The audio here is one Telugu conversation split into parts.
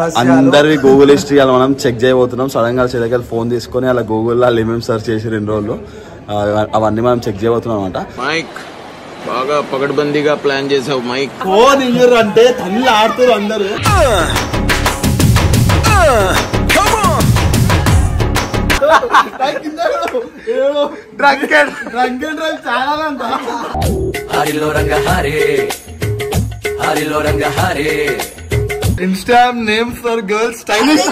రహస్యాలు అందరి గూగుల్ హిస్టరీ అలా మనం చెక్ చేయబోతున్నాం సడన్ గా చిలకలు ఫోన్ తీసుకొని అలా గూగుల్లో అలా ఏమేమి సెర్చ్ చేసి రెండు రోజులు ఆ, అవన్నీ మనం చెక్ చేయబోతున్నాం అనమాట మైక్ బాగా పకడ్బందీగా ప్లాన్ చేసావు మైక్ ఫోన్ ఇయ్యరు అంటే తల్లి ఆడుతారు అందరు drunk and drunk and drive చాలా అంట హరిలో రంగ హరే హరిలో రంగ హరే Instagram names for girls stylish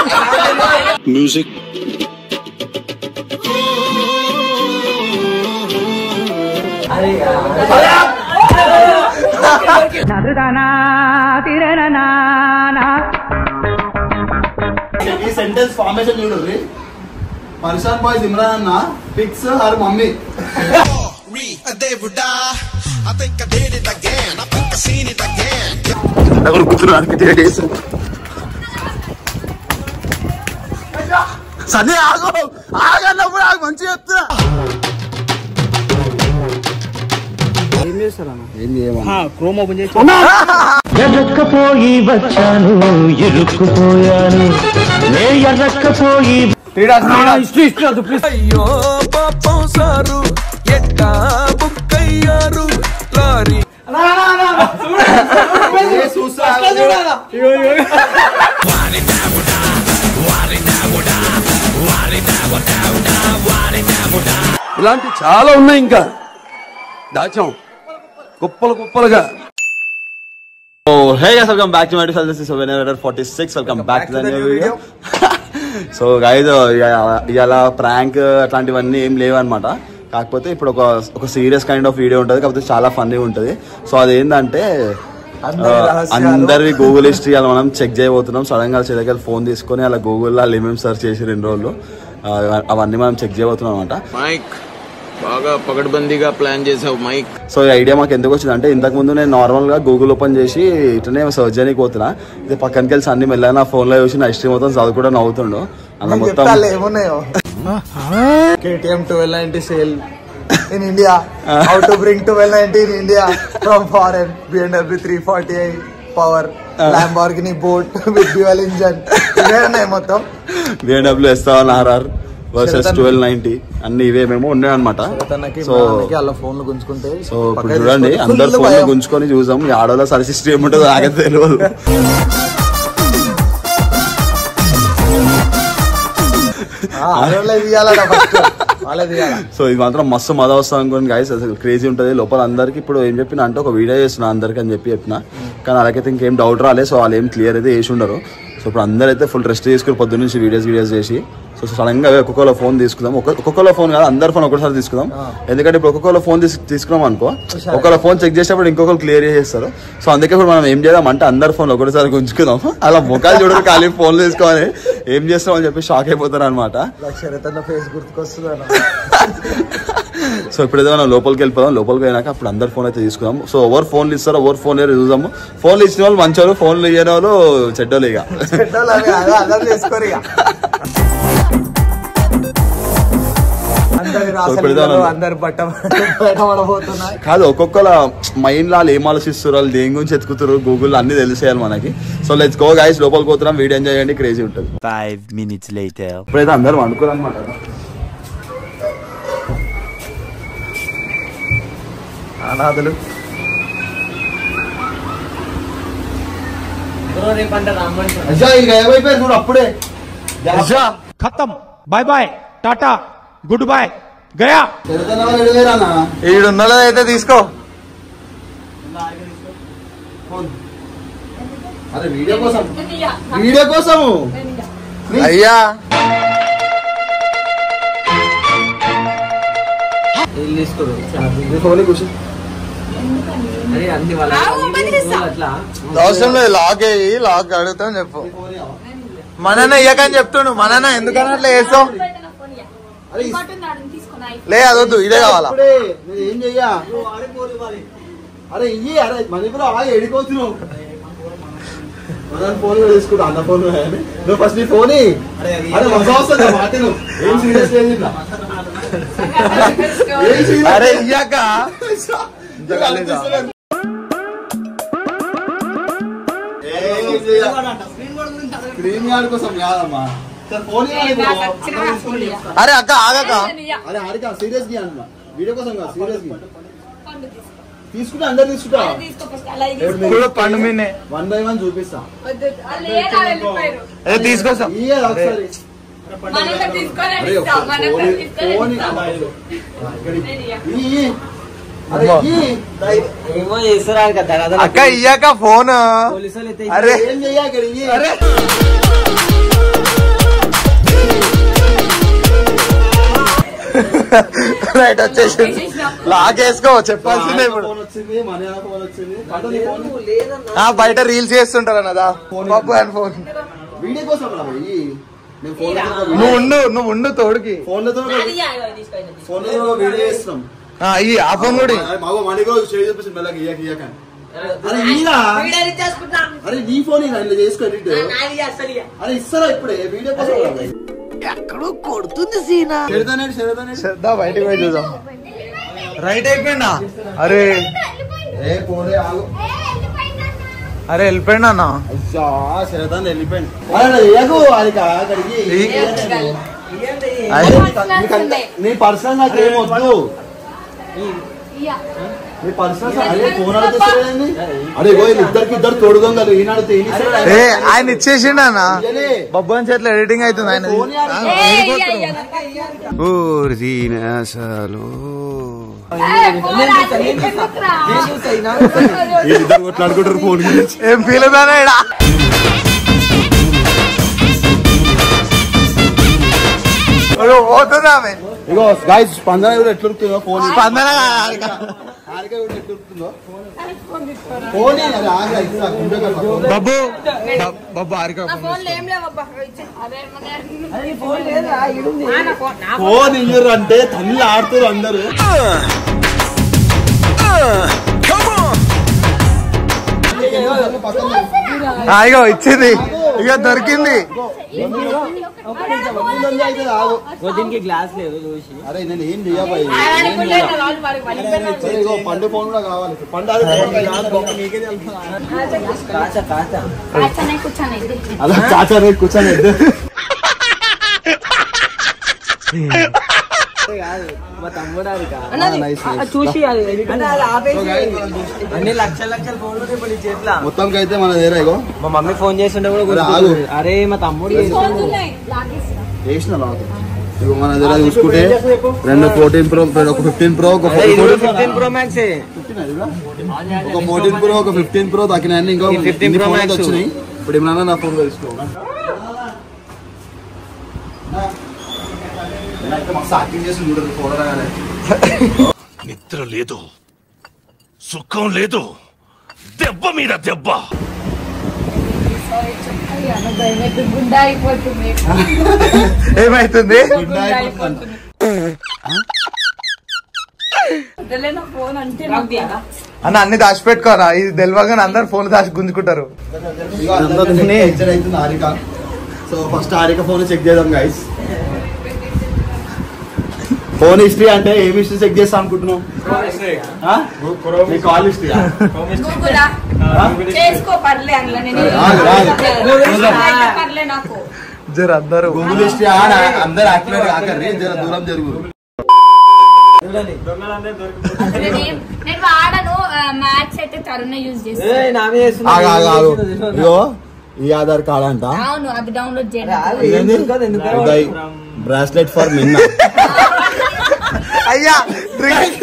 ఈ సెంటెన్స్ ఫార్మేషన్ చూడండి పర్షాన్ బాయ్స్ ఇమ్రాన్ అన్న పిక్స్ హర్ మమ్మీ సరే ఆగు ఆగన్నప్పుడు ఆగు మంచిగా చెప్తున్నా ఎర్రక్కపోయి వచ్చాను ఇరుక్కుపోయాను నే ఎర్రక్కపోయి అయ్యో పాపం సారు ఎట్టా బుక్ అయ్యారు లారీ ఇలాంటి చాలా ఉన్నాయి ఇంకా దాచాం కుప్పలు కుప్పలుగా so hey guys welcome back to my this is winner 46 welcome back to the new video so guys ఇవాళ ప్రాంక్ అట్లాంటివన్నీ ఏం లేవన్నమాట కాకపోతే ఇప్పుడు ఒక ఒక సీరియస్ కైండ్ ఆఫ్ వీడియో ఉంటుంది కాకపోతే చాలా ఫన్నీ ఉంటుంది సో అదేంటంటే అందరి రహస్యాలు. అందరి గూగుల్ హిస్టరీ అలా మనం చెక్ చేయబోతున్నాం సడన్ గా చిలకలు ఫోన్ తీసుకొని అలా గూగుల్లో అలా ఏమేమి సెర్చ్ చేసి రెండు రోజులు ఆ, అవన్నీ మనం చెక్ చేయబోతున్నాం అనమాట మైక్ బాగా పకడ్బందీగా ప్లాన్ చేసావు మైక్ సో ఈ ఐడియా మాకు ఎందుకు వచ్చింది అంటే ఇంతకు ముందు నేను నార్మల్ గా గూగుల్ ఓపెన్ చేసి ఇట్లనే సర్చ్ చేయడానికి పోతున్నా ఇది పక్కనకి వెళ్ళి అన్ని మెల్లగా నా ఫోన్ లో చూసి నా హిస్టరీ మొత్తం చదువుకుంటూ నవ్వుతుండు అలా మొత్తం చెప్తాలే ఏమున్నాయో KTM twelve ninety sale in India how to bring twelve ninety in India from foreign BMW three forty eight power Lamborghini boat with dual engine ఇవే ఉన్నాయి మొత్తం BMW S seven RR versus Sheraton. Twelve ninety అన్ని ఇవే మేము ఉన్నాయి అనమాట తనకి సో మనకి అలా ఫోన్లు గుంజుకుంటే సో ఇప్పుడు చూడండి అందరు ఫోన్ లో గుంజుకొని చూసాం ఈ ఆడోళ్ళ సర్చ్ హిస్టరీ ఏముంటుందో నాకే తెలియదు ఆడవాళ్ళే తీయాలట ఫస్ట్ వాళ్ళే తీయాల సో ఇది మాత్రం మస్తు మజా వస్తుంది అనుకోండి గైస్ అసలు క్రేజీ ఉంటుంది లోపల అందరికి ఇప్పుడు ఏం చెప్పిన అంటే ఒక వీడియో చేస్తున్నా అందరికి అని చెప్పి చెప్పిన కానీ అలాగైతే ఇంకేం డౌట్ రాలే సో వాళ్ళు ఏం క్లియర్ అయితే చేసి ఉండరు సో ఇప్పుడు అందరైతే ఫుల్ రెస్ట్ తీసుకుని పొద్దున్న నుంచి వీడియోస్ వీడియోస్ చేసి సో సడన్ గా ఒక్కొక్కలో ఫోన్ తీసుకుందాం ఒక్క- ఒక్కొక్కలో ఫోన్ కాదు అందరి ఫోన్ ఒకసారి తీసుకుందాం ఎందుకంటే ఇప్పుడు ఒక్కొక్కలో ఫోన్ తీసు తీసుకున్నాం అనుకో ఒకళ్ళ ఫోన్ చెక్ చేసేటప్పుడు ఇంకొకరు క్లియర్ చేస్తారు సో అందుకే ఇప్పుడు మనం ఏం చేద్దాం అంటే అందరి ఫోన్ ఒకటిసారి గుంజుకుందాం అలా ముఖాలు చూడరు ఖాళీ ఫోన్ తీసుకోవాలి ఏం చేస్తాం అని చెప్పి షాక్ అయిపోతారు అనమాట లక్షరతన్న ఫేస్ గుర్తుకొస్తుందన్న సో ఇప్పుడైతే మనం లోపలికి వెళ్ళిపోదాం లోపలికి పోయినాక అప్పుడు అందరు ఫోన్ అయితే తీసుకుందాం సో ఎవరు ఫోన్లు ఇస్తారో ఎవరు ఫోన్ లేరు చూద్దాము ఫోన్లు ఇచ్చిన వాళ్ళు మంచోళ్ళు ఫోన్లు ఇయ్యని వాళ్ళు చెడ్డోళ్ళు ఇక పెట్టాలి అవి అలా అలా చేసుకోరు ఇక అందరి ఇప్పుడు ఇదే రాసలీలలు ఉంది. అందరి బట్ట బయట పడబోతున్నాయి కాదు ఒక్కొక్కల మైండ్ లో వాళ్ళు ఏం ఆలోచిస్తారు వాళ్ళు దేని గురించి ఎత్తుకుతారు గూగుల్ అన్ని తెలిసేయాలి మనకి సో లెట్స్ గో గైస్ లోపలికి పోతున్నాం వీడియో ఎంజాయ్ చేయండి క్రేజీ ఉంటుంది ఫైవ్ మినిట్స్ లేటర్ ఇప్పుడైతే అందరూ అనుకోరు అనమాట అనాథులు అజ్జా ఇక ఏమైపోయారు చూడు అప్పుడే అజ్జా खत्म bye bye tata goodbye गया ఈడున్నదో అయితే తీసుకో అరే వీడియో కోసం వీడియో కోసము అయ్యా ఫోన్ కూర్చో అవసరం లేదు లాక్ అయ్యి లాక్ అడుగుతాను చెప్పు మనన్న ఇయ్యకని చెప్తుండు మనన్న ఎందుకని అట్లా వేస్తావు లే అదొద్దు ఇదే కావాలా ఏం చెయ్యా అరే ఇయ్యి అరే మన ఇప్పుడు ఆగి ఎడిపోతున్నావు మన ఫోన్ తీసుకుంటా అన్న ఫోన్ నువ్వు ఫస్ట్ నీ ఫోన్ అరే మజా వస్తుంది మాట నువ్వు ఏం సీరియస్ లేదు ఇట్లా ఏం serious అరే ఇయ్యాక ఏం చెయ్య. స్క్రీన్ గార్డ్ కోసం కాదమ్మా సార్ ఫోన్ అరే అక్క ఆగక అరే ఆడిక సీరియస్ గా అన్న వీడియో కోసం కాదు సీరియస్ గా తీసుకుంటా అందరు తీసుకుంటా చూడు పండు మీనే వన్ బై వన్ చూపిస్తా అదే తీసుకొస్తాం ఇయ్యే ఒకసారి అరే ఒకసారి ఫోన్ ఫోన్ ఇయ్యి. అరే ఇయ్యి. ఏమో చేస్తారా కదా అక్క ఇయ్యాక ఫోన్ అరే ఏం చెయ్యా ఇక్కడ ఇయ్యి. రైట్ వచ్చేసి లాక్ వేసుకో చెప్పాల్సిందే ఇప్పుడు ఫోన్ వచ్చింది మన ఫోన్ వచ్చింది పండు నీ ఫోన్ ఆ, బయట రీల్స్ చేస్తుంటారు అన్నదా పప్పు అండ్ ఫోన్ వీడియో కోసం రా ఇయ్యి. నేను ఫోన్ నువ్వు ఉండు నువ్వు ఉండు తోడుకి ఫోన్లతో ఫోన్లతో ఒక వీడియో చేస్తున్నాం ఆ, ఇయ్యి ఆ ఫోన్ కూడా ఇయ్యి. అరే మాగో మనకి రోజు షేర్ చూపిస్తుంది మెల్లగా ఇయ్యక ఇయ్యక అని. అరే ఇయ్యరా అరే నీ ఫోన్ ఇలా ఇలా చేసుకో ఎడిట్ అరే ఇస్తారా ఇప్పుడే వీడియో కోసం ఎక్కడో కొడుతుంది సీనా చెడతానేడు చెడతానేడు శ్రద్ధ బయటకు పోయి చూద్దాం రైట్ అయిపోయిందా అరే ఏ పోలే ఆగు అరే వెళ్ళిపోయింది అన్న అయ్యా చెడతాను వెళ్ళిపోయింది అరే ఏగు అది అక్కడికి నీ పర్సనల్ నాకు ఏం వద్దు నీ పర్సనల్ అరే ఫోన్ అడుగుతుంది అరే ఇగో వీళ్ళు ఇద్దరికి ఇద్దరు తోడు దొంగలు ఈనాడు తెలిసి ఏ ఆయన ఇచ్చేసిండు అన్న బొబ్బు అని చేతిలో ఎడిటింగ్ అవుతుంది ఆయన ఫోన్ అసలు ఇద్దరు కొట్లాడుకుంటారు ఫోన్ గురించి ఏం ఫీల్ అవుతానే ఈడ అయ్యో, పోతుంది ఆమె ఇగో గాయస్ స్పందన కూడా ఎట్లుంటుందో ఫోన్ స్పందన కాదు, హారిక. హారిక కూడా ఎట్లుంటుందో ఫోన్ అరే ఆగా ఇస్తా గుండె కదా ఫోన్. బబ్బు బ- బబ్బు హారిక ఫోన్ ఫోన్ ఇయ్యరు అంటే తల్లి ఆడుతారు అందరూ ఆ, ఇగో ఇచ్చింది ఇక దొరికింది దీనికి గ్లాస్ లేదు చూసి అరే నేను ఏం చెయ్యబాయి ఇగో పండు ఫోన్ కూడా కావాలి పండు అది ఫోన్ కాచా కాచా అలా చాచారే కూర్చొని మా తమ్ముడు అది కాదు నైస్ నైస్ చూసి అది అంటే అది ఆపేసి అన్ని లక్షల లక్షల ఫోన్లు ఇప్పుడు నీ చేతిలో మొత్తం అయితే మన దగ్గర ఇగో మా మమ్మీ ఫోన్ చేస్తుంటే కూడా అరే, గుర్తు ఆగు. అరే మా తమ్ముడు చేస్తుండు. వేసిన లాక్ ఇగో మన దగ్గర చూసుకుంటే రెండు ఫోర్టీన్ ప్రో ఒక ఫిఫ్టీన్ ప్రో ఒక అరే, ఇది 14 ఫిఫ్టీన్ ప్రో మ్యాక్స్ ఒక ఫోర్టీన్ ప్రో ఒక ఫిఫ్టీన్ ప్రో తగ్గినాయి ఇంకా ఈ 15 ఇన్ని Pro phones Max. వచ్చినాయి ఇప్పుడు ఏమన్నా నా ఫోన్ తీసుకో యాక్టింగ్ చేసి చూడరు ఫోన్ రాగానే నిద్ర లేదు సుఖం లేదు దెబ్బ మీద దెబ్బ గుండా అయిపోతుంది ఏమైతుంది వదిలేనా ఫోన్ అంటే నాకు అన్న అన్ని దాచిపెట్టుకోరా ఇది తెలియగానే అందరు ఫోన్ దాచి గుంజుకుంటారు ఇగో అందరూ ఎగ్జైట్ అవుతుంది Harika so first Harika phone check చేద్దాం గైస్ ఫోన్ హిస్టరీ అంటే ఏం హిస్టరీ చెక్ చేస్తా అనుకుంటున్నావు ఆ? నీ కాల్ హిస్టరీ గూగులా చేసుకో పర్లే అందులో నేను రాదు, రాదు. పర్లే నాకు జర అందరూ గూగుల్ హిస్టరీ అందరు యాక్టివేట్ కాకర్రి జర దూరం జరుగు నేను నేను వాడను మ్యాథ్స్ అయితే తరుణ యూజ్ చేస్తాను ఏయ్, నా మీద వేస్తున్నా. ఆగు, ఆగు, ఆగు. ఇగో ఈ ఆధార్ కార్డ్ అంట అవును అది డౌన్లోడ్ అరే, చేయండి ఆగు, ఏం దొరకదు, ఎందుకు? బ్రాస్లెట్ ఫర్ మిన్న అయ్యా drink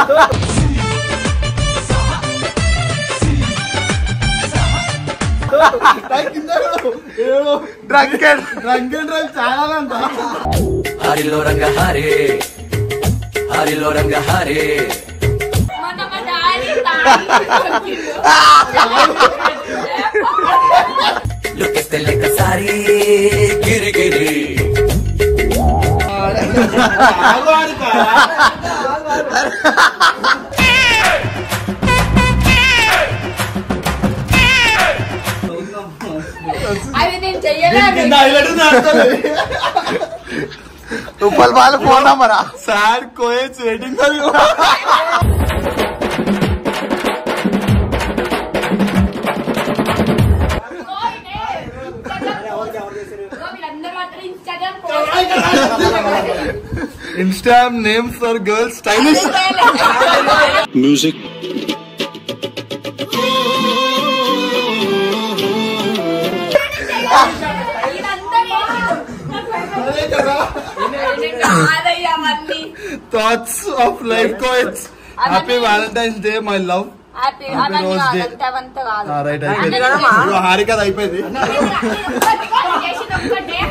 drunk and drunk and drive చాలా అంట హరిలో రంగ హరే హరిలో రంగ హరే మొన్న మా డాడీ తాగి లుకిస్తే లెక్క సారి గిరి గిరి అది నేను చెయ్యలేదు తుప్పల్ పాలు ఫోన్ నంబరా సార్ కోయచ్చు waiting Instagram Instagram names for girls stylish music కాదయ్యా అవన్నీ thoughts of life quotes happy Valentine's day my love happy Happy అవన్నీ Rose Day. కాదు అవంతా కాదు రైట్ అయిపోయింది ఇప్పుడు హారికది అయిపోయింది చేసింది ఒక్కటే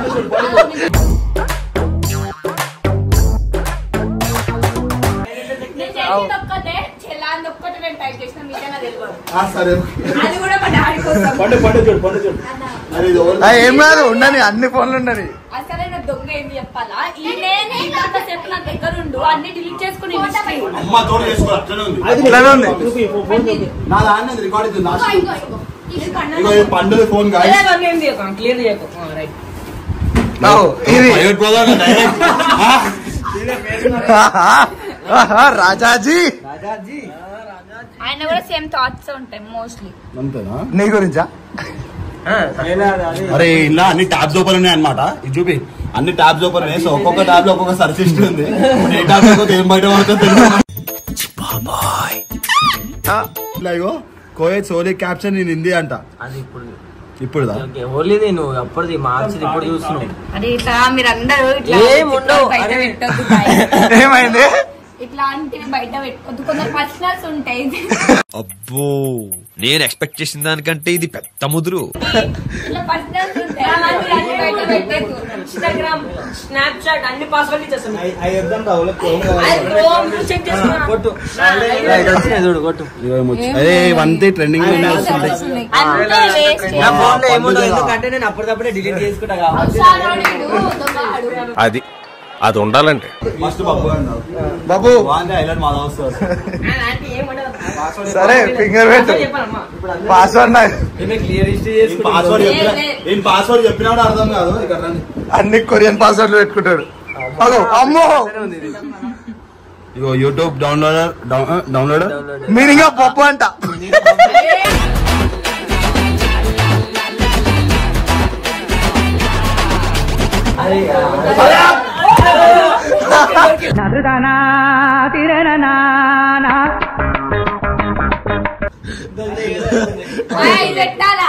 నేను చేసింది ఒక్కటే చెల్లాంది ఒక్కటే నేను టైప్ చేసిన మీకే నాకు తెలియదు ఆ, సరే అది కూడా మా డాడీ కోసం అది ఇది ఎవరిది? ఆ, ఏం కాదు ఉండని అన్ని ఫోన్లు ఉండని అసలైన దొంగ ఏంది చెప్పాలా ఈ నేనే ఇంతసేపు నా దగ్గర ఉండు అన్ని డిలీట్ చేసుకుని history. అమ్మ తోడు చేసుకో అట్లనే ఉంది ఇట్లానే ఉంది నా దాన్ని రికార్డ్ అవుతుంది లాస్ట్ ఇగో, ఇగో, ఇగో. ఇది కన్నా ఇగో ఇది పండుగ ఫోన్ కాదు క్లియర్ చేయకు రైట్ ఓ, ఇది ప్రైవేట్ బ్రదర్ డైరెక్ట్ ఆహా, రాజాజీ రాజాజీ ఆయన కూడా సేమ్ థాట్స్ ఉంటాయి మోస్ట్లీ అంతేనా నీ గురించా అరే ఇలా అన్ని ట్యాబ్స్ ఓపెన్ ఉన్నాయి అనమాట ఇది చూపి అన్ని ట్యాబ్స్ ఓపెన్ ఉన్నాయి సో ఒక్కొక్క ట్యాబ్ లో ఒక్కొక్క సర్చ్ హిస్టరీ ఉంది ఇప్పుడు ఏ ట్యాబ్ లో ఏం బయట పడుతుందో తెలియదు కోయత్ సోలీ క్యాప్షన్ నేను హిందీ అంట అది ఇప్పుడు ఇప్పుడుదా ఎవరిది నువ్వు అప్పటిది మార్చిది ఇప్పుడు చూస్తున్నావు అది ఇట్లా మీరందరూ ఇట్లా ఏం ఉండవు. బయట అరే. పెట్టొద్దు guys. ఏమైంది ఇట్లాంటివి బయట పెట్టుకోద్దు కొందరు పర్సనల్స్ ఉంటాయి అబ్బో నేను ఎక్స్పెక్ట్ చేసిన దానికంటే ఇది పెద్ద ముదురు ఇట్లా పర్సనల్స్ ఉంటాయి అలాంటివి అన్ని బయట పెట్టద్దు ఇన్స్టాగ్రామ్ స్నాప్చాట్ అన్ని పాస్వర్డ్ ఇచ్చేస్తాను చెక్ కొట్టు చూడు కొట్టు అరే ఇవంతా ట్రెండింగ్ లోనే వస్తుంది అంతే వేస్ట్ నా ఫోన్ లో ఏముండదు ఎందుకంటే నేను అప్పటికప్పుడే డిలీట్ చేసుకుంటా కాబట్టి అది అది ఉండాలంటే ఫస్ట్ బాబు బాబు వాందే హైలైట్ మాదా వస్తుంది అలాంటి ఏముండదు సరే ఫింగర్ పెట్టు చెప్పాలమ్మా ఇప్పుడు అందరూ పాస్వర్డ్ నాకు క్లియర్ హిస్టరీ పాస్వర్డ్ లే, చెప్పినా లే. నేను పాస్వర్డ్ చెప్పినాడు అర్థం కాదు ఇక్కడ రండి అన్ని కొరియన్ పాస్వర్డ్లు పెట్టుకుంటాడు అగో అమ్మో ఇగో యూట్యూబ్ డౌన్లోడర్ డౌన్లోడర్ మీనింగ్ పప్పు అంట ఇది పెట్టాలా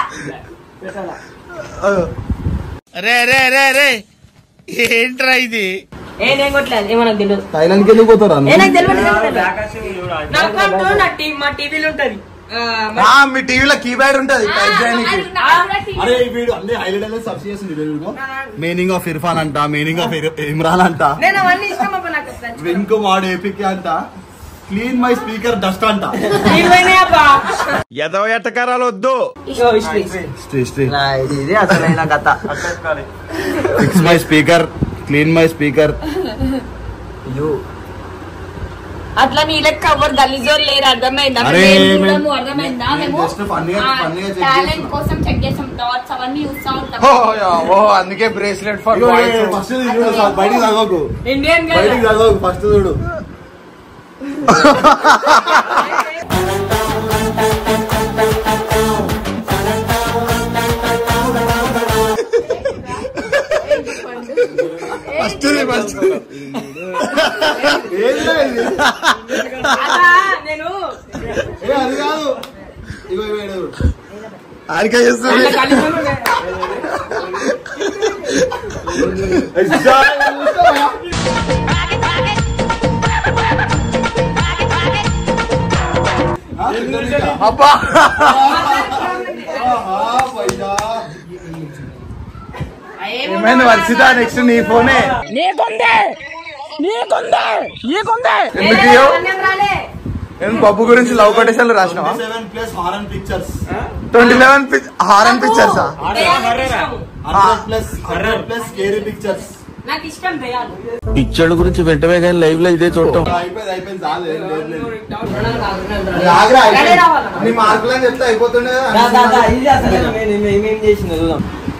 రే రే రే రే ఏంట్రా ఇది ఏ నేను కొట్టలేదు ఏమన్నా తెలియదు థైలాండ్ కి ఎందుకు పోతారా ఏ నాకు తెలియదు నా అకౌంట్ నా టీ- మా టీవీలో ఉంటది ఆ, మా- ఆ, మీ టీవీలో కీప్యాడ్ ఉంటది టైప్ చేయడానికి అరే ఈ వీడియో అన్ని హైలైట్ అనేది సబ్సిడీ చేసింది మీనింగ్ ఆఫ్ ఇర్ఫాన్ అంట మీనింగ్ ఆఫ్ ఇమ్రాన్ అంట నేను అవన్నీ ఇష్టం అప్ప నాకు అసలు. వెంకు మాడు ఏపిక్ అంట క్లీన్ మై స్పీకర్ డస్ట్ అంట ఇవన్నీ అబ్బా. ఎదవ ఎట్టకారాలు వద్దు ఇగో history. హిస్టరీ హిస్టరీ నా ఇది ఇది అసలైన కథ fix my speaker clean my speaker అట్లా నీ లెక్క ఎవరు గలీజోలు లేరు అర్థమైందా అరే, మేము మేము- చూడము, అర్థమైందా మేము మేము just funny గా- funny గా check టాలెంట్ చేస్తున్నాం. కోసం చెక్ చేసాం డాట్స్ అవన్నీ చూస్తా ఉంటాం ఓ యా, ఓ అందుకే బ్రేస్లెట్ ఫర్ బాయ్స్ ఫస్ట్ బయటికి చదవకు ఇండియన్ బయటికి చదవకు ఫస్ట్ చూడు ఫస్ట్ ఫస్ట్ ఏంటిరా ఇది? నేను ఏ, అది కాదు ఇగో ఇగో ఈడ చూడు. ఆరిక చేస్తుంది ఆ, ఇండోనేషియా. అబ్బా ఆహా, పైసా. ఏమైంది వర్షిత నెక్స్ట్ నీ ఫోనే ఎందుకు ఇయ్యవు? నేను బబ్బు గురించి లవ్ కొటేషన్లు రాసినావా 27 plus horror pictures twenty eleven horror పిక్చర్సా hundred plus hundred plus scary pictures నాకు ఇష్టం దయాలు పిచ్చోళ్ళ గురించి వెంటనే కానీ లైవ్ లో ఇదే చూడటం అయిపోయింది అయిపోయింది చాలు ఏం లేదు, లేదు. రావాలి ఆగ్రా, అయిపోయింది. నీ మార్కులని చెప్తే అయిపోతుండే కదా. ఇది అసలు నేను ఏమేం చేసిందో చూద్దాం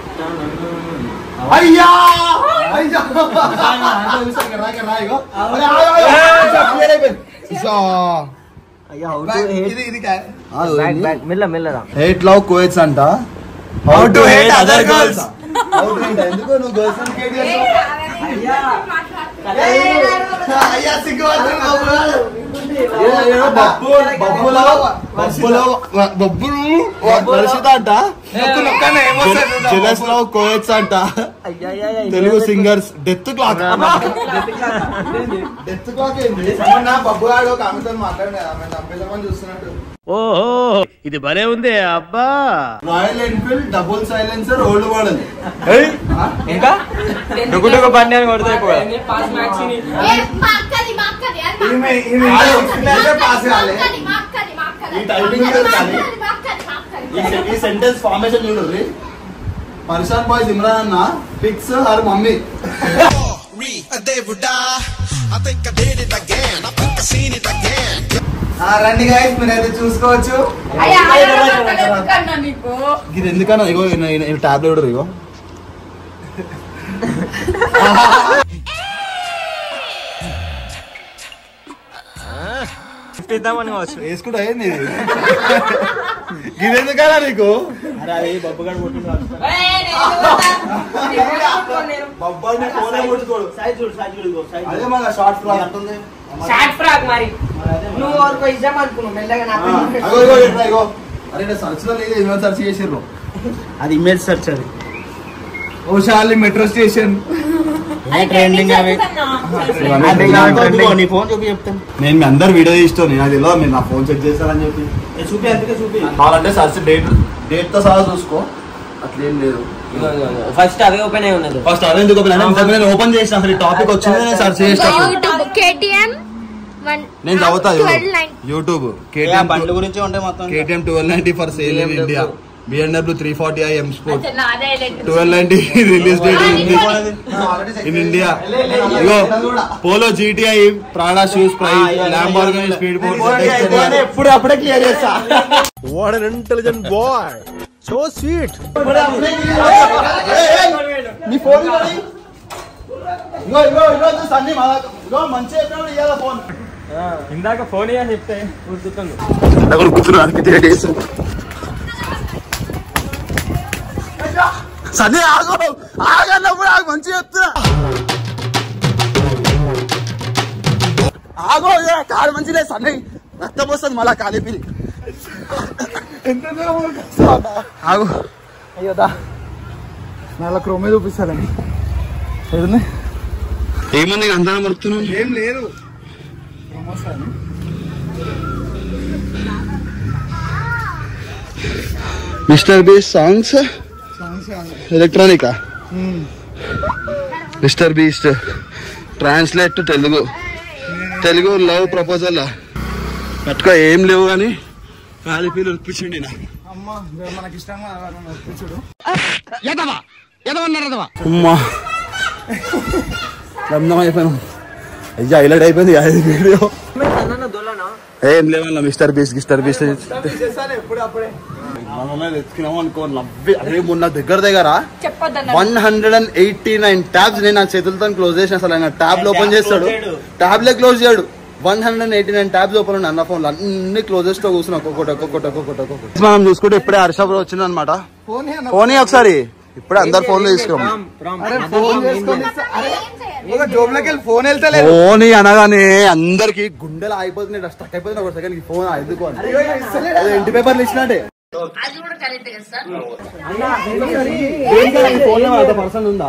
అయ్యా అయ్యా ఇక్కడ రా, ఇక్కడ రా, ఇగో. అరే, ఆగు, ఆగు, ఆగు. క్లియర్ అయిపోయింది. సో, అయ్యా how to బ్యాక్, hate- ఇది ఇది కా- back, back, మెల్ల మెల్లరా హేట్ లవ్ కోయట్స్ అంట How to hate other girls. Out ఏంటి? ఎందుకు నువ్వు గర్ల్స్ కేట్ అయ్యా సిగ్గుపడుతుంది బబ్బులాడు. ఏదో ఏదో బబ్బు బబ్బులో బబ్బులో బబ్బులు పరిస్థితి అంట జెలస్ లో కోయట్స్ అంట Telugu singers death clock death clock ఏంటి బబ్బులాడు ఒక ఆమెతో మాట్లాడినా ఆమె చంపేద్దామని చూస్తున్నట్టు ఓహో ఇది భలే ఉంది అబ్బా Royal Enfield double silencer old model ఇంకా డుగు డుగు బండి అని కొడితే అయిపోయా ఏ, మా అక్కది, మా అక్కది, అది మా ఈమె ఈమె అక్కది. ఇంగ్లీష్ పాస్ కాలే మా అక్కది, మా అక్కది, మా అక్కది. ఈ typing మా లేదు అక్కది, కానీ. మా అక్కది, మా అక్కది. ఈ సె- ఈ సెంటెన్స్ ఫార్మేషన్ చూడు పరిశాన్ బాయ్స్ ఇమ్రాన్ అన్న పిక్స్ హర్ మమ్మీ రండి గాయస్ మీరైతే చూసుకోవచ్చు అయ్యా, అయ్యా, అక్కడ ఎందుకన్నా నీకు ఇది ఎందుకన్నా ఇగో టాబ్లెట్ ఇగో గిఫ్ట్ ఇద్దామని కావచ్చు వేసుకుంటా ఏంది ఇది ఇది ఎందుకన్నా నీకు ఏయ్, నేను ఎందుకు నేను బొబ్బాయిని ఫోనే ముట్టుకోడు అదే మన షార్ట్ ఫ్రాక్ అంటుంది షార్ట్ ఫ్రాక్ మరి నువ్వు వరకు ఇద్దాం అనుకున్నావు మెల్లగా నా ఆ, అగో ఇగో ఇట్లా ఇగో అరే సర్చ్ లో లేదు ఏమైనా సర్చ్ చేసిర్రు అది ఇమేజ్ సెర్చ్ అది ఓషాలి మెట్రో స్టేషన్ ట్రెండింగ్ అవి నీ ఫోన్ చూపి చెప్తాను నేను మీ అందరు వీడియో తీస్తాను నేను అది తెలియదు మీరు నా ఫోన్ చెక్ చేస్తారని చెప్పి చూపి అందుకే చూపి కావాలంటే సర్చ్ డేట్ డేట్ తో సహా చూసుకో అట్లేం లేదు ఫస్ట్ అవే ఓపెన్ అయి ఉన్నది ఫస్ట్ అదే ఎందుకు open అయినా? ఇంతకు నేను ఓపెన్ చేసిన అసలు టాపిక్ వచ్చింది నేను సర్చ్ చేసిన యూట్యూబ్ కేటీఎం వన్ నేను చదువుతా ట్వెల్వ్ నైన్ యూట్యూబ్ ఆ కేటీఎం బండ్ల గురించి ఉంటాయి మొత్తం KTM twelve ninety for sale in India BMW three forty I M sport అసలు నాదే electric. Twelve ninety release date in India ఇగో Polo GTI Prada shoes price Lamborghini speed boat ఎప్పుడు అప్పుడే క్లియర్ చేస్తా what an intelligent boy so sweet నీ ఫోన్ ఇవ్వండి. ఇగో ఇగో ఇగో చూసి అన్ని మా దాకా- ఇగో మంచి చెప్పినప్పుడు ఇవ్వాల ఫోన్ ఇందాక ఫోన్ ఇయ్యని చెప్తే గుర్తుతుంది సన్నీ ఆగు ఆగన్నప్పుడు ఆగు మంచి చెప్తున్నా ఆగో ఇగో, కారు మంచిదే సన్నీ రక్తం వస్తుంది మళ్ళా కాలి పిలి ఆగు అయ్యో దా నాలో క్రోమే చూపిస్తారండి ఏదన్నా ఏమన్నా అందరం మరుతున్నాను ఏం లేదు mister Beast songs electronica mister Beast translate to Telugu Telugu love proposal పట్టుకో ఏం లేవు కానీ కాలిపీలు ఉప్పించండి నా అమ్మ మనకి ఇష్టంగా చూడు అమ్మా రమ్యం అయిపోయాను అయ్యా హైలైట్ అయిపోయింది అది వీడియో ఏం లేవన్నా మిస్టర్ బీస్ గిస్టర్ బీస్ చేస్తాను ఎప్పుడు అప్పుడే ఎత్తుకున్నాము అనుకో నవ్వి అరే మొన్న దగ్గర దగ్గర చెప్పొద్దన్న one hundred and eighty nine tabs నేను నా చేతులతో క్లోజ్ చేసిన అసలు ఆయన ట్యాబ్ ఓపెన్ చేస్తాడు ట్యాబ్ లే క్లోజ్ చేయడు one hundred and eighty nine tabs open ఉన్నాయి అన్న ఫోన్ అన్ని క్లోజెస్ తో కూర్చున్నా ఒక్కొక్కటి ఒక్కొక్కటి ఒక్కొక్కటి ఒక్కొక్కటి మనం చూసుకుంటే ఇప్పుడే హర్షబ్ వచ్చింది అనమాట ఫోన్ ఫోన్ ఒకసారి ఇప్పుడే అందరు ఫోన్లు తీసుకున్నాం అరే ఫోన్ చేసుకొని ఇస్తా- అరే ఒక జోబులోకి వెళ్ళి ఫోన్ వెళ్తలేదు ఫోన్ అనగానే అందరికి గుండెలు ఆగిపోతుంది స్టక్ అయిపోతుంది ఒక సెకండ్ ఫోన్ ఎందుకు అని అదే ఇంటి పేపర్లు ఇచ్చినట్టే ఫోన్ పర్సన్ ఉందా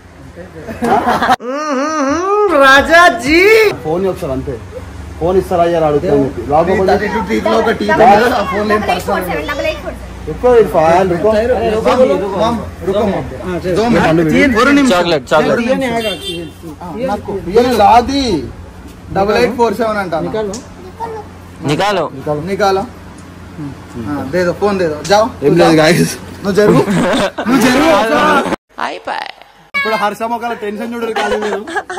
రాజాజీ ఫోన్ ఒకసారి అంతే ఫోన్ ఇస్తారా అయ్యారు అడుగుతాను చెప్పి లాగ్ ఓపెన్ చేసి ఒక టీ ఆ ఫోన్ ఏం personal seven double eight four ఎక్కువ ఫైల్ రుకో చాక్లెట్ చాక్లెట్ ఇయ్యని లాది డబల్ ఎయిట్ ఫోర్ సెవెన్ అంటాను నికాలో నికాలో దేదో ఫోన్ దేదో జాओ ఏం లేదు గాయస్ నువ్వు జరుగు నువ్వు జరుగు ఇప్పుడు హర్షం ఒక టెన్షన్ చూడరు కాదు మీరు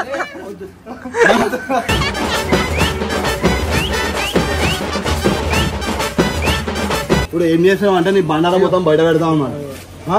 ఇప్పుడు ఏం చేసాం అంటే నీ బండారం మొత్తం బయట పెడతాం అన్నాడు ఆ?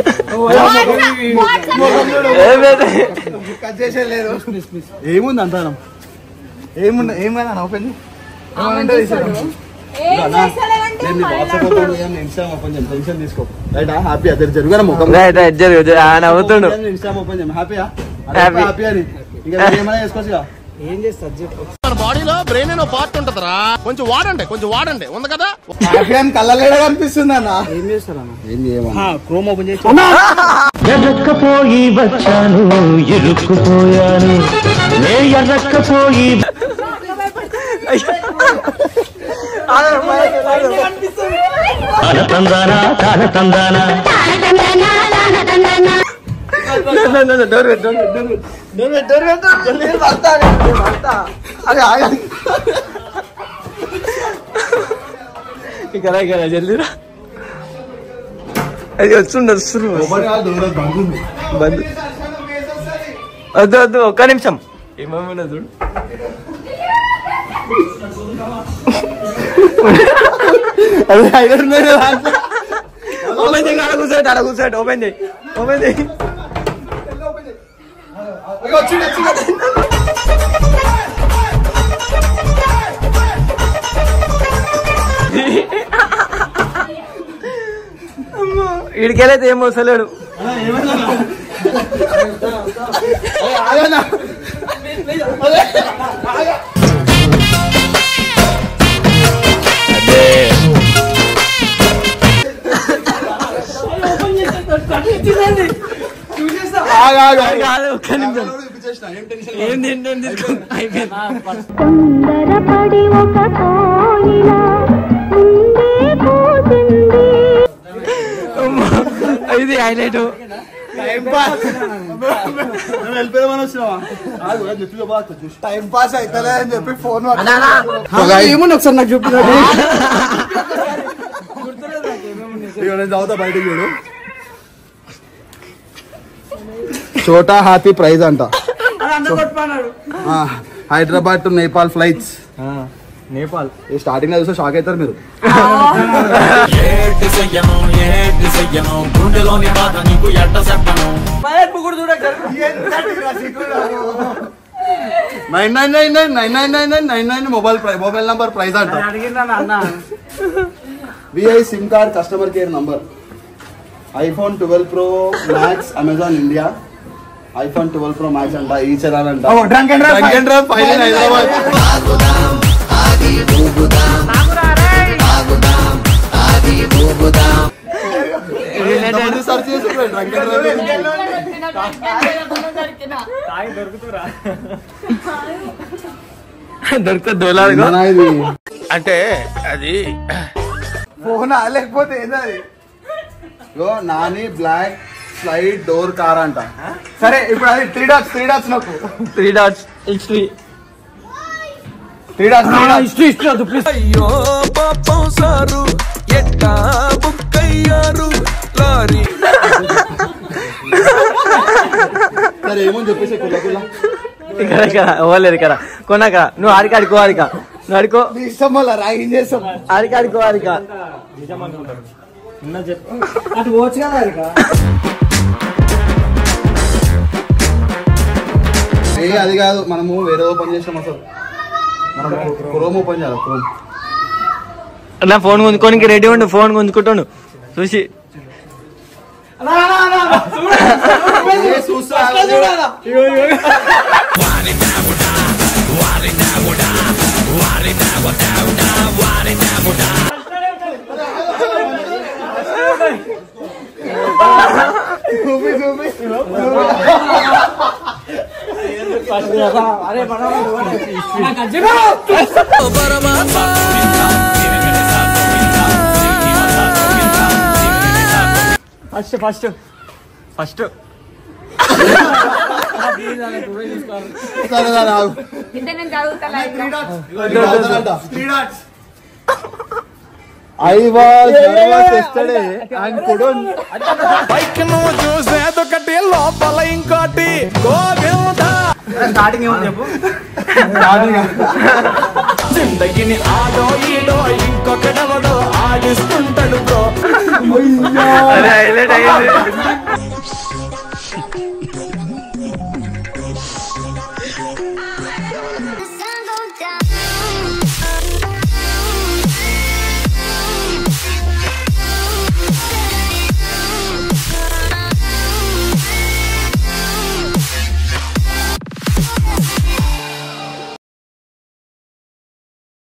కట్ చేసే లేదు ఏముంది అంటాను ఏముండ ఏమైనా ఓపెన్ ఏమన్నా ఏం చేస్తలేవంట నేను నీ వాట్సాప్ ఓపెన్ చేయను ఇన్స్టాగ్రామ్ ఓపెన్ చేయను టెన్షన్ తీసుకో రైట్ హ్యాపీ అదే జరుగుగా ముఖం రైట్ రైట్ జరుగు ఆయన అవుతుండు ఇన్స్టాగ్రామ్ ఓపెన్ చేయను హ్యాపీయా Happy. హ్యాపీ అని ఇంకా ఏమైనా చేసుకోవచ్చు ఏం చేస్తారు చెప్పు మన బాడీలో బ్రెయిన్ అనే పార్ట్ ఉంటదిరా కొంచెం వాడండి కొంచెం వాడండి ఉంది కదా హ్యాపీ అని కళ్ళలేడ కనిపిస్తుంది అన్న ఏం చేస్తారు అన్న ఏం చేయమా క్రోమ్ ఓపెన్ చేసి ఎర్రక్కపోయి వచ్చాను ఇరుక్కుపోయాను నే ఎర్రక్కపోయి తందానా తాన తందానా డోర్ పెట్టు డోర్ పెట్టు డోర్ పెట్టు నేను వస్తా నేను వస్తా అరే ఆగండి ఇక్కడ ఇక్కడ జల్దీరా అది వస్తుండు వస్తుండు బంద్ వద్దు వద్దు ఒక్క నిమిషం ఏమేమి చూడు అదే ఐదు ఉన్నాయి ఓపెన్ చేయి అక్కడ కూర్చోండి అక్కడ కూర్చోండి ఓపెన్ చేయి ఓపెన్ చేయి ఇడికెళ్ళైతే ఏం వస్తలేడు కాదు ఒక్క నిమిషం ఏం తింటాను తీసుకో అయిపోయింది తొందరపడి ఒక కోయిల ముందే పోతుంది అమ్మా, ఇది హైలైట్ వెళ్ళిపోయామని వచ్చినావా ఆగు, అది చెప్పి బాగా చూసి టైం పాస్ అవుతలే అని చెప్పి ఫోన్ ఏమన్నా ఒకసారి నాకు చెప్పు ఇక నేను చదువుతా బయటకు చూడు చోటా హ్యాపీ ప్రైజ్ అంట ఆ, Hyderabad to Nepal flights Nepal starting లో చూస్తే షాక్ అవుతారు మీరు ఏటి చెయ్యను ఏటి చెయ్యను గుండెలోని బాధ నీకు ఎట్ట చెప్పను nine nine nine nine nine nine nine nine nine nine mobile prize mobile number prize అంట అడిగిందా అన్న VI SIM card customer care number iPhone twelve pro max Amazon India iPhone twelve pro max అంట ఈ చలాన్ అంట drunk and Drunk and drive final Hyderabad search చేసి డ్రంక్ అండ్ దొరుకుతుంది దోలాడు ఇది అంటే అది ఫోన్ లేకపోతే ఏంటది ఇగో Nani black slide door car అంట సరే ఇప్పుడు అది త్రీ డాట్స్ త్రీ డాట్స్ నాకు three dots history three dots three dots history history వద్దు ప్లీజ్ అయ్యో పాపం సారు ఎట్టా బుక్ అయ్యారు లారీ సరే ఏమని చెప్పేసి కుల్ల కుల్ల ఇక్కడ ఇక్కడ ఇవ్వలేదు ఇక్కడ కొన్నాక నువ్వు ఆడికి ఆడుకో ఆడిక నువ్వు ఆడుకో నీ ఇష్టం వల్ల రాగింగ్ చేస్తాం ఆడికి ఆడుకో ఆడిక అటు పోవచ్చు కదా ఇక ఏ అది కాదు మనము వేరే ఓపెన్ చేసాం అసలు మనం క్రోమ్ ఓపెన్ చేయాలి క్రోమ్ నా ఫోన్ గుంజుకోనికి రెడీ ఉండు ఫోన్ గుంజుకుంటుండు చూసి అరే మనం ఫస్ట్ ఫస్ట్ ఫస్ట్ సరే సరే ఆగు. ఇంతే నేను చదువుతా three dots I was nervous yesterday and couldn't. Bike నువ్వు చూసేదొకటి లోపల ఇంకోటి గోవింద స్టార్టింగ్ ఏమని చెప్పు జిందగిని ఆడో ఈడో ఇంకొకడవడో ఆడిస్తుంటాడు బ్రో అరే హైలైట్ అయ్యింది